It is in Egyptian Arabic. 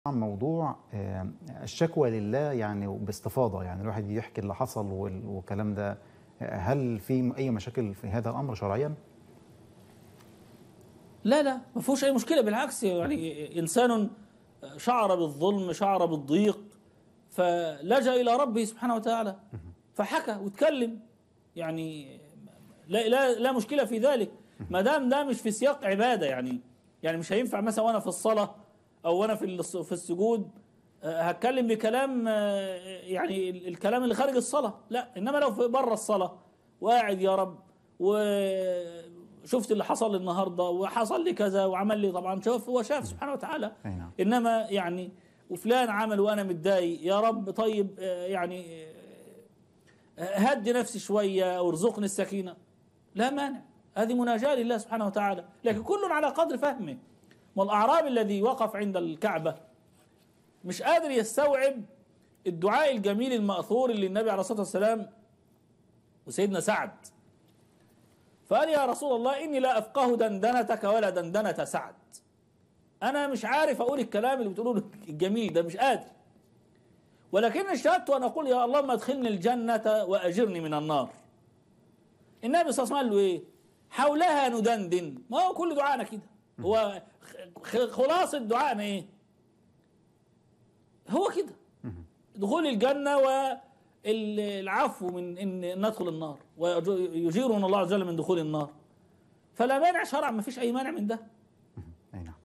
عن موضوع آه، الشكوى لله يعني باستفاضه يعني الواحد يحكي اللي حصل وال- والكلام ده آه، هل في اي مشاكل في هذا الامر شرعيا؟ لا لا ما فيهوش اي مشكله بالعكس يعني انسان شعر بالظلم شعر بالضيق فلجا الى ربه سبحانه وتعالى فحكى واتكلم يعني لا لا لا مشكله في ذلك ما دام ده مش في سياق عباده يعني يعني مش هينفع مثلا وانا في الصلاه او وانا في الص- في السجود آه، هتكلم بكلام آه، يعني ال- الكلام اللي خارج الصلاه لا انما لو في بره الصلاه وقاعد يا رب وشفت اللي حصل لي النهارده وحصل لي كذا وعمل لي طبعا شوف هو شاف سبحانه وتعالى أي نعم. انما يعني وفلان عمل وانا متضايق يا رب طيب آه، يعني آه، هدي نفسي شويه او ارزقني السكينه لا مانع هذه مناجاه لله سبحانه وتعالى لكن كل على قدر فهمه والاعرابي الذي وقف عند الكعبه مش قادر يستوعب الدعاء الجميل المأثور اللي النبي عليه الصلاه والسلام وسيدنا سعد فقال يا رسول الله اني لا افقه دندنتك ولا دندنه سعد انا مش عارف اقول الكلام اللي بتقوله الجميل ده مش قادر ولكن اشتهدت ان اقول يا اللهم ادخلني الجنه واجرني من النار النبي صلى الله عليه وسلم قال له ايه حولها ندندن ما هو كل دعائنا كده هو خ- خلاصة دعائنا ايه هو كده دخول الجنة والعفو من ان ندخل النار ويجيرنا الله عز وجل من دخول النار فلا مانع شرعا ما فيش اي مانع من ده